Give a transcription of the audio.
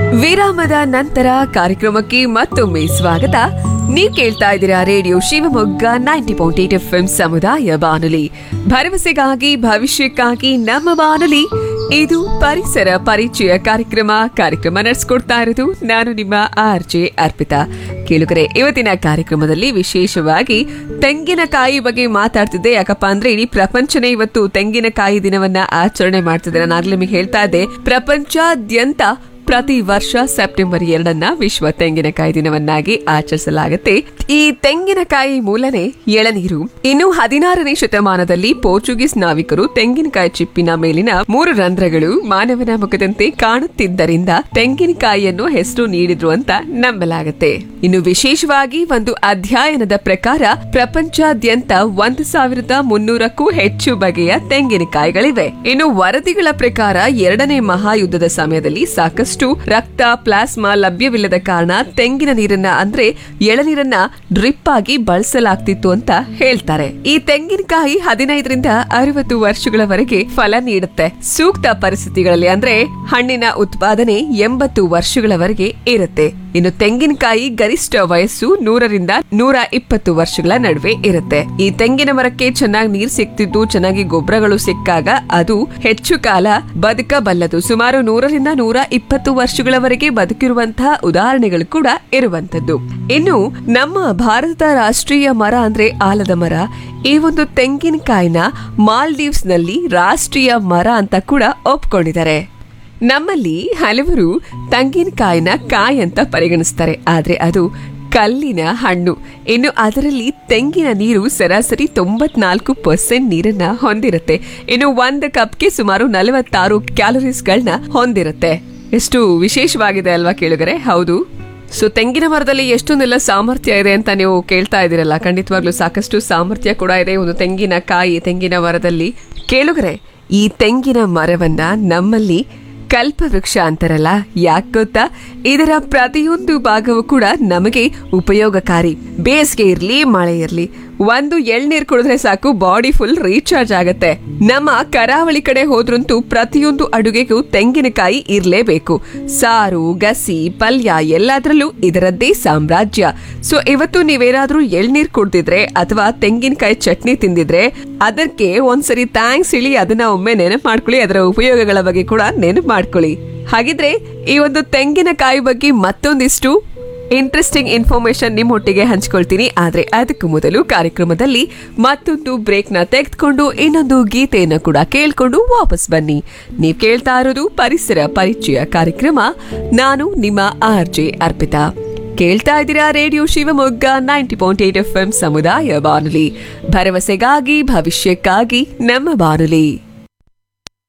ವಿರಾಮದ ನಂತರ ಕಾರ್ಯಕ್ರಮಕ್ಕೆ ಮತ್ತೊಮ್ಮೆ ಸ್ವಾಗತ ನೀವು ಕೇಳ್ತಾ ಇದ್ದೀರಾ radio Shivamogga ninety point eight F M ಸಮುದಾಯ ಬಾನುಲಿ ಭರವಸೆಗಾಗಿ ಭವಿಷ್ಯಕ್ಕಾಗಿ ನಮ್ಮ ಬಾನುಲಿ ಇದು ಪರಿಸರ ಪರಿಚಯ ಕಾರ್ಯಕ್ರಮ ಕಾರ್ಯಕ್ರಮ ನಡೆಸ್ಕೊಡ್ತಾ ಇರೋದು ನಾನು ನಿಮ್ಮ ಆರ್ ಜೆ ಅರ್ಪಿತಾ ಕೇಳುಗರೆ ಇವತ್ತಿನ ಕಾರ್ಯಕ್ರಮದಲ್ಲಿ ವಿಶೇಷವಾಗಿ ತೆಂಗಿನಕಾಯಿ ಬಗ್ಗೆ ಮಾತಾಡ್ತಿದ್ದೆ ಯಾಕಪ್ಪ ಅಂದ್ರೆ ಇಡೀ ಪ್ರಪಂಚನೇ ಇವತ್ತು ತೆಂಗಿನಕಾಯಿ ದಿನವನ್ನ ಆಚರಣೆ ಮಾಡ್ತಿದೆ ನಾನು ಆಗ್ಲೇ ನಿಮಗೆ ಹೇಳ್ತಾ ಇದ್ದೆ ಪ್ರಪಂಚಾದ್ಯಂತ ಪ್ರತಿ ವರ್ಷ ಸೆಪ್ಟೆಂಬರ್ ಎರಡನ್ನ ವಿಶ್ವ ತೆಂಗಿನಕಾಯಿ ದಿನವನ್ನಾಗಿ ಆಚರಿಸಲಾಗುತ್ತೆ ಈ ತೆಂಗಿನಕಾಯಿ ಮೂಲನೆ ಎಳನೀರು ಇನ್ನು ಹದಿನಾರನೇ ಶತಮಾನದಲ್ಲಿ ಪೋರ್ಚುಗೀಸ್ ನಾವಿಕರು ತೆಂಗಿನಕಾಯಿ ಚಿಪ್ಪಿನ ಮೇಲಿನ ಮೂರು ರಂಧ್ರಗಳು ಮಾನವನ ಮುಖದಂತೆ ಕಾಣುತ್ತಿದ್ದರಿಂದ ತೆಂಗಿನಕಾಯಿಯನ್ನು ಹೆಸರು ನೀಡಿದ್ರು ಅಂತ ನಂಬಲಾಗುತ್ತೆ ಇನ್ನು ವಿಶೇಷವಾಗಿ ಒಂದು ಅಧ್ಯಯನದ ಪ್ರಕಾರ ಪ್ರಪಂಚಾದ್ಯಂತ ಒಂದು ಸಾವಿರದ ಮುನ್ನೂರಕ್ಕೂ ಹೆಚ್ಚು ಬಗೆಯ ತೆಂಗಿನಕಾಯಿಗಳಿವೆ ಇನ್ನು ವರದಿಗಳ ಪ್ರಕಾರ ಎರಡನೇ ಮಹಾಯುದ್ಧದ ಸಮಯದಲ್ಲಿ ಸಾಕಷ್ಟು ರಕ್ತ ಪ್ಲಾಸ್ಮಾ ಲಭ್ಯವಿಲ್ಲದ ಕಾರಣ ತೆಂಗಿನ ನೀರನ್ನ ಅಂದ್ರೆ ಎಳನೀರನ್ನ ಡ್ರಿಪ್ ಆಗಿ ಬಳಸಲಾಗ್ತಿತ್ತು ಅಂತ ಹೇಳ್ತಾರೆ ಈ ತೆಂಗಿನಕಾಯಿ ಹದಿನೈದರಿಂದ ಅರವತ್ತು ವರ್ಷಗಳವರೆಗೆ ಫಲ ನೀಡುತ್ತೆ ಸೂಕ್ತ ಪರಿಸ್ಥಿತಿಗಳಲ್ಲಿ ಅಂದ್ರೆ ಹಣ್ಣಿನ ಉತ್ಪಾದನೆ ಎಂಬತ್ತು ವರ್ಷಗಳವರೆಗೆ ಇರುತ್ತೆ ಇನ್ನು ತೆಂಗಿನಕಾಯಿ ಗರಿಷ್ಠ ವಯಸ್ಸು ನೂರರಿಂದ ನೂರ ಇಪ್ಪತ್ತು ವರ್ಷಗಳ ನಡುವೆ ಇರುತ್ತೆ ಈ ತೆಂಗಿನ ಮರಕ್ಕೆ ಚೆನ್ನಾಗಿ ನೀರ್ ಸಿಕ್ತಿದ್ದು ಚೆನ್ನಾಗಿ ಗೊಬ್ಬರಗಳು ಸಿಕ್ಕಾಗ ಅದು ಹೆಚ್ಚು ಕಾಲ ಬದುಕಬಲ್ಲದು ಸುಮಾರು ನೂರರಿಂದ ನೂರ ಇಪ್ಪತ್ತು ವರ್ಷಗಳವರೆಗೆ ಬದುಕಿರುವಂತಹ ಉದಾಹರಣೆಗಳು ಕೂಡ ಇರುವಂತದ್ದು ಇನ್ನು ನಮ್ಮ ಭಾರತದ ರಾಷ್ಟ್ರೀಯ ಮರ ಅಂದ್ರೆ ಆಲದ ಮರ ಈ ಒಂದು ತೆಂಗಿನಕಾಯಿನ ಮಾಲ್ಡೀವ್ಸ್ ನಲ್ಲಿ ರಾಷ್ಟ್ರೀಯ ಮರ ಅಂತ ಕೂಡ ಒಪ್ಕೊಂಡಿದ್ದಾರೆ ನಮ್ಮಲ್ಲಿ ಹಲವರು ತೆಂಗಿನಕಾಯಿನ ಕಾಯಿ ಅಂತ ಪರಿಗಣಿಸ್ತಾರೆ ಆದ್ರೆ ಅದು ಕಲ್ಲಿನ ಹಣ್ಣು ಇನ್ನು ಅದರಲ್ಲಿ ತೆಂಗಿನ ನೀರು ಸರಾಸರಿ ತೊಂಬತ್ನಾಲ್ಕು ಪರ್ಸೆಂಟ್ ನೀರನ್ನ ಹೊಂದಿರುತ್ತೆ ಇನ್ನು ಒಂದು ಕಪ್ಗೆ ಸುಮಾರು ನಲವತ್ತಾರು ಕ್ಯಾಲೋರೀಸ್ಗಳನ್ನ ಹೊಂದಿರುತ್ತೆ ಎಷ್ಟು ವಿಶೇಷವಾಗಿದೆ ಅಲ್ವಾ ಕೇಳಿದರೆ ಹೌದು ಸೊ ತೆಂಗಿನ ಮರದಲ್ಲಿ ಎಷ್ಟೊಂದೆಲ್ಲ ಸಾಮರ್ಥ್ಯ ಇದೆ ಅಂತ ನೀವು ಕೇಳ್ತಾ ಇದ್ದೀರಲ್ಲ ಖಂಡಿತವಾಗ್ಲೂ ಸಾಕಷ್ಟು ಸಾಮರ್ಥ್ಯ ಕೂಡ ಇದೆ ಒಂದು ತೆಂಗಿನ ಕಾಯಿ ತೆಂಗಿನ ಮರದಲ್ಲಿ ಕೇಳುಗರೆ ಈ ತೆಂಗಿನ ಮರವನ್ನ ನಮ್ಮಲ್ಲಿ ಕಲ್ಪವೃಕ್ಷ ಅಂತಾರಲ್ಲ ಯಾಕೆ ಗೊತ್ತಾ ಇದರ ಪ್ರತಿಯೊಂದು ಭಾಗವೂ ಕೂಡ ನಮಗೆ ಉಪಯೋಗಕಾರಿ ಬೇಸಿಗೆ ಇರ್ಲಿ ಮಳೆ ಇರ್ಲಿ ಒಂದು ಎಳ್ನೀರ್ ಕುಡಿದ್ರೆ ಸಾಕು ಬಾಡಿ ಫುಲ್ ರೀಚಾರ್ಜ್ ಆಗತ್ತೆ ನಮ್ಮ ಕರಾವಳಿ ಕಡೆ ಹೋದ್ರಂತೂ ಪ್ರತಿಯೊಂದು ಅಡುಗೆಗೂ ತೆಂಗಿನಕಾಯಿ ಇರ್ಲೇಬೇಕು ಸಾರು ಗಸಿ ಪಲ್ಯ ಎಲ್ಲದರಲ್ಲೂ ಇದರದ್ದೇ ಸಾಮ್ರಾಜ್ಯ ಸೊ ಇವತ್ತು ನೀವೇನಾದ್ರೂ ಎಳ್ನೀರ್ ಕುಡ್ದಿದ್ರೆ ಅಥವಾ ತೆಂಗಿನಕಾಯಿ ಚಟ್ನಿ ತಿಂದಿದ್ರೆ ಅದಕ್ಕೆ ಒಂದ್ಸರಿ ಥ್ಯಾಂಕ್ಸ್ ಹೇಳಿ ಅದನ್ನ ಒಮ್ಮೆ ನೆನಪು ಮಾಡ್ಕೊಳ್ಳಿ ಅದರ ಉಪಯೋಗಗಳ ಬಗ್ಗೆ ಕೂಡ ನೆನಪು ಮಾಡ್ಕೊಳ್ಳಿ ಹಾಗಿದ್ರೆ ಈ ಒಂದು ತೆಂಗಿನಕಾಯಿ ಬಗ್ಗೆ ಮತ್ತೊಂದಿಷ್ಟು ಇಂಟ್ರೆಸ್ಟಿಂಗ್ ಇನ್ಫಾರ್ಮೇಶನ್ ನಿಮ್ಮೊಟ್ಟಿಗೆ ಹಂಚ್ಕೊಳ್ತೀನಿ ಆದ್ರೆ ಅದಕ್ಕೂ ಮೊದಲು ಕಾರ್ಯಕ್ರಮದಲ್ಲಿ ಮತ್ತೊಂದು ಬ್ರೇಕ್ ನ ತೆಗೆದುಕೊಂಡು ಇನ್ನೊಂದು ಗೀತೆಯನ್ನು ಕೂಡ ಕೇಳ್ಕೊಂಡು ವಾಪಸ್ ಬನ್ನಿ ನೀವ್ ಕೇಳ್ತಾ ಇರೋದು ಪರಿಸರ ಪರಿಚಯ ಕಾರ್ಯಕ್ರಮ ನಾನು ನಿಮ್ಮ ಆರ್ ಜೆ ಅರ್ಪಿತಾ ಕೇಳ್ತಾ ಇದ್ದೀರಾ radio Shivamogga ninety point eight F M ಸಮುದಾಯ ಬಾನುಲಿ ಭರವಸೆಗಾಗಿ ಭವಿಷ್ಯಕ್ಕಾಗಿ ನಮ್ಮ ಬಾನುಲಿ